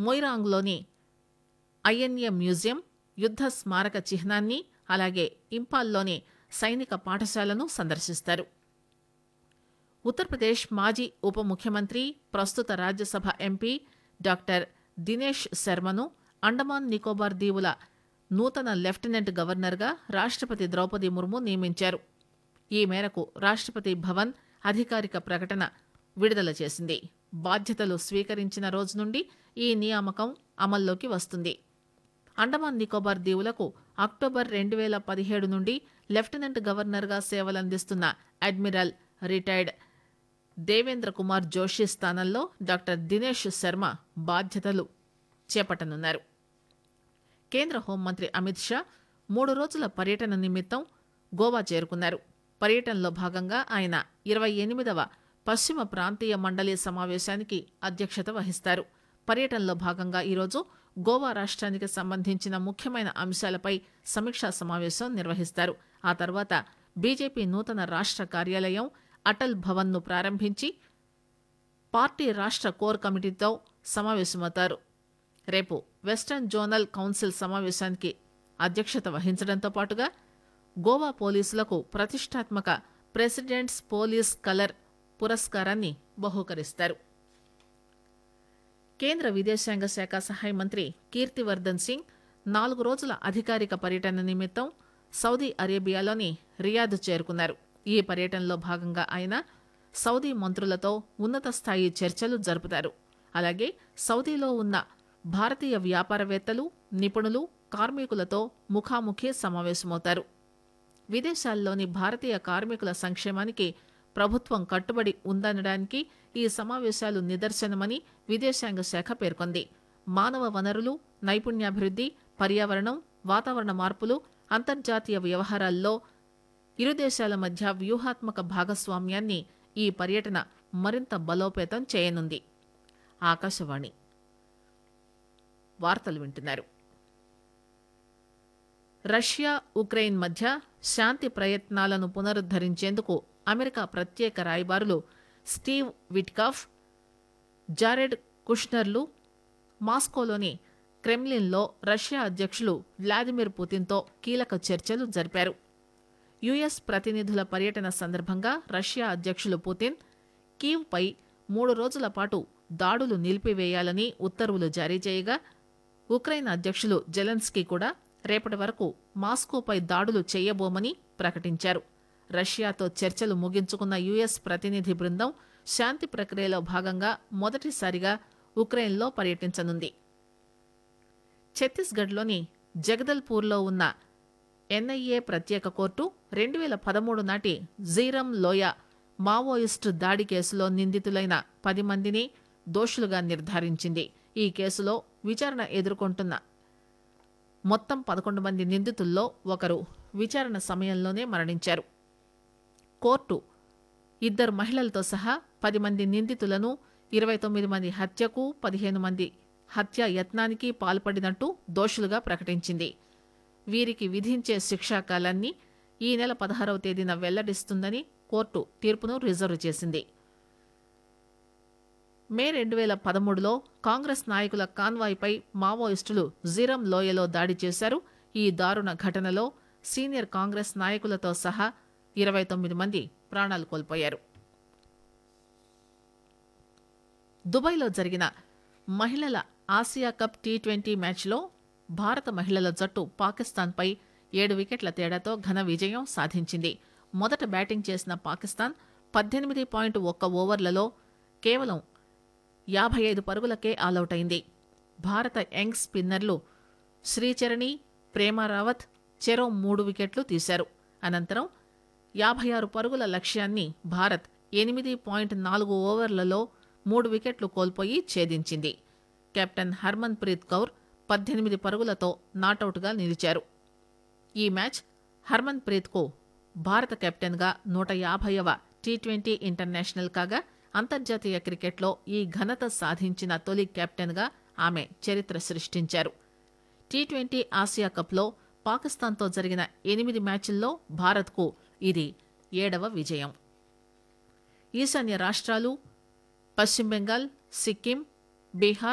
మొయిరాంగ్లోని INA museum యుద్ద స్మారక చిహ్నాన్ని అలాగే ఇంపాల్లోని సైనిక పాఠశాలను సందర్శిస్తారు ఉత్తరప్రదేశ్ మాజీ ఉప ముఖ్యమంత్రి ప్రస్తుత రాజ్యసభ ఎంపీ డాక్టర్ దినేష్ శర్మను అండమాన్ నికోబార్ దీవుల నూతన లెఫ్టినెంట్ గవర్నర్గా రాష్టపతి ద్రౌపది ముర్ము నియమించారు ఈ మేరకు రాష్టపతి భవన్ అధికారిక ప్రకటన విడుదల చేసింది బాధ్యతలు స్వీకరించిన రోజు నుండి ఈ నియామకం అమల్లోకి వస్తుంది అండమాన్ నికోబార్ దీవులకు అక్టోబర్ రెండు వేల పదిహేడు నుండి లెఫ్టినెంట్ గవర్నర్గా సేవలందిస్తున్న అడ్మిరల్ రిటైర్డ్ దేవేంద్ర కుమార్ జోషి స్థానంలో డాక్టర్ దినేష్ శర్మ బాధ్యతలు చేపట్టనున్నారు కేంద్ర హోంమంత్రి అమిత్ షా మూడు రోజుల పర్యటన నిమిత్తం గోవా చేరుకున్నారు పర్యటనలో భాగంగా ఆయన ఇరవై ఎనిమిదవ పశ్చిమ ప్రాంతీయ మండలి సమావేశానికి అధ్యక్షత వహిస్తారు పర్యటనలో భాగంగా ఈరోజు గోవా రాష్ట్రానికి సంబంధించిన ముఖ్యమైన అంశాలపై సమీక్షా సమావేశం నిర్వహిస్తారు ఆ తర్వాత బీజేపీ నూతన రాష్ట్ర కార్యాలయం అటల్ భవన్ను ప్రారంభించి పార్టీ రాష్ట్ర కోర్ కమిటీతో సమావేశమవుతారు రేపు వెస్టర్న్ జోనల్ కౌన్సిల్ సమావేశానికి అధ్యక్షత వహించడంతో పాటుగా గోవా పోలీసులకు ప్రతిష్టాత్మక ప్రెసిడెంట్స్ పోలీస్ కలర్ పురస్కారాన్ని బహూకరిస్తారు కేంద్ర విదేశాంగ శాఖ సహాయ మంత్రి కీర్తివర్ధన్ సింగ్ నాలుగు రోజుల అధికారిక పర్యటన నిమిత్తం సౌదీ అరేబియాలోని రియాద్ చేరుకున్నారు ఈ పర్యటనలో భాగంగా ఆయన సౌదీ మంత్రులతో ఉన్నత స్థాయి చర్చలు జరుపుతారు అలాగే సౌదీలో ఉన్న భారతీయ వ్యాపారవేత్తలు నిపుణులు కార్మికులతో ముఖాముఖి సమావేశమవుతారు విదేశాల్లోని భారతీయ కార్మికుల సంక్షేమానికి ప్రభుత్వం కట్టుబడి ఉందనడానికి ఈ సమావేశాలు నిదర్శనమని విదేశాంగ శాఖ పేర్కొంది మానవ వనరులు నైపుణ్యాభివృద్ధి పర్యావరణం వాతావరణ మార్పులు అంతర్జాతీయ వ్యవహారాల్లో ఇరు దేశాల మధ్య వ్యూహాత్మక భాగస్వామ్యాన్ని ఈ పర్యటన మరింత బలోపేతం చేయనుంది ఆకాశవాణి వార్తలు వింటున్నారు రష్యా ఉక్రెయిన్ మధ్య శాంతి ప్రయత్నాలను పునరుద్దరించేందుకు అమెరికా ప్రత్యేక రాయబారులు స్టీవ్ విట్కాఫ్ జారెడ్ కుష్నర్లు మాస్కోలోని క్రెమ్లిన్లో రష్యా అధ్యక్షులు వ్లాదిమిర్ పుతిన్తో కీలక చర్చలు జరిపారు యుఎస్ ప్రతినిధుల పర్యటన సందర్భంగా రష్యా అధ్యక్షులు పుతిన్ కీవ్పై మూడు రోజుల పాటు దాడులు నిలిపివేయాలని ఉత్తర్వులు జారీ చేయగా ఉక్రెయిన్ అధ్యక్షులు జెలెన్స్కీ కూడా రేపటి వరకు మాస్కోపై దాడులు చేయబోమని ప్రకటించారు రష్యాతో చర్చలు ముగించుకున్న యుఎస్ ప్రతినిధి బృందం శాంతి ప్రక్రియలో భాగంగా మొదటిసారిగా ఉక్రెయిన్లో పర్యటించనుంది ఛత్తీస్గఢ్లోని జగదల్పూర్లో ఉన్న ఎన్ఐఏ ప్రత్యేక కోర్టు రెండు వేల పదమూడు నాటి జీరం లోయ మావోయిస్టు దాడి కేసులో నిందితులైన పది మందిని దోషులుగా నిర్ధారించింది ఈ కేసులో విచారణ ఎదుర్కొంటున్న మొత్తం పదకొండు మంది నిందితుల్లో ఒకరు విచారణ సమయంలోనే మరణించారు కోర్టు ఇద్దరు మహిళలతో సహా పది మంది నిందితులను ఇరవై తొమ్మిది మంది హత్యకు పదిహేను మంది హత్య యత్నానికి పాల్పడినట్టు దోషులుగా ప్రకటించింది వీరికి విధించే శిక్షాకాలాన్ని ఈ నెల పదహారవ తేదీన వెల్లడిస్తుందని కోర్టు తీర్పును రిజర్వ్ చేసింది మే రెండు వేల పదమూడులో కాంగ్రెస్ నాయకుల కాన్వాయ్పై మావోయిస్టులు జీరం లోయలో దాడి చేశారు ఈ దారుణ ఘటనలో సీనియర్ కాంగ్రెస్ నాయకులతో సహా ఇరవై తొమ్మిది మంది ప్రాణాలు కోల్పోయారు దుబాయ్లో జరిగిన మహిళల ఆసియా కప్ టీ ట్వంటీ మ్యాచ్లో భారత మహిళల జట్టు పాకిస్తాన్పై ఏడు వికెట్ల తేడాతో ఘన విజయం సాధించింది మొదట బ్యాటింగ్ చేసిన పాకిస్తాన్ పద్దెనిమిది పాయింట్ ఒక్క ఓవర్లలో కేవలం యాభై ఐదు పరుగులకే ఆలౌట్ అయింది భారత యంగ్ స్పిన్నర్లు శ్రీచరణి ప్రేమ రావత్ చెరో మూడు వికెట్లు తీశారు అనంతరం యాభై ఆరు పరుగుల లక్ష్యాన్ని భారత్ ఎనిమిది పాయింట్ నాలుగు ఓవర్లలో మూడు వికెట్లు కోల్పోయి ఛేదించింది కెప్టెన్ హర్మన్ ప్రీత్ కౌర్ పద్దెనిమిది పరుగులతో నాటౌట్గా నిలిచారు ఈ మ్యాచ్ హర్మన్ ప్రీత్కు భారత కెప్టెన్గా నూట యాభైవ టీ ట్వంటీ ఇంటర్నేషనల్ కాగా అంతర్జాతీయ క్రికెట్లో ఈ ఘనత సాధించిన తొలి కెప్టెన్గా ఆమె చరిత్ర సృష్టించారు టీ ట్వంటీ ఆసియా కప్లో పాకిస్తాన్తో జరిగిన ఎనిమిది మ్యాచ్ల్లో భారత్కు ఇది ఏడవ విజయం ఈశాన్య రాష్ట్రాలు పశ్చిమ బెంగాల్ సిక్కిం బీహార్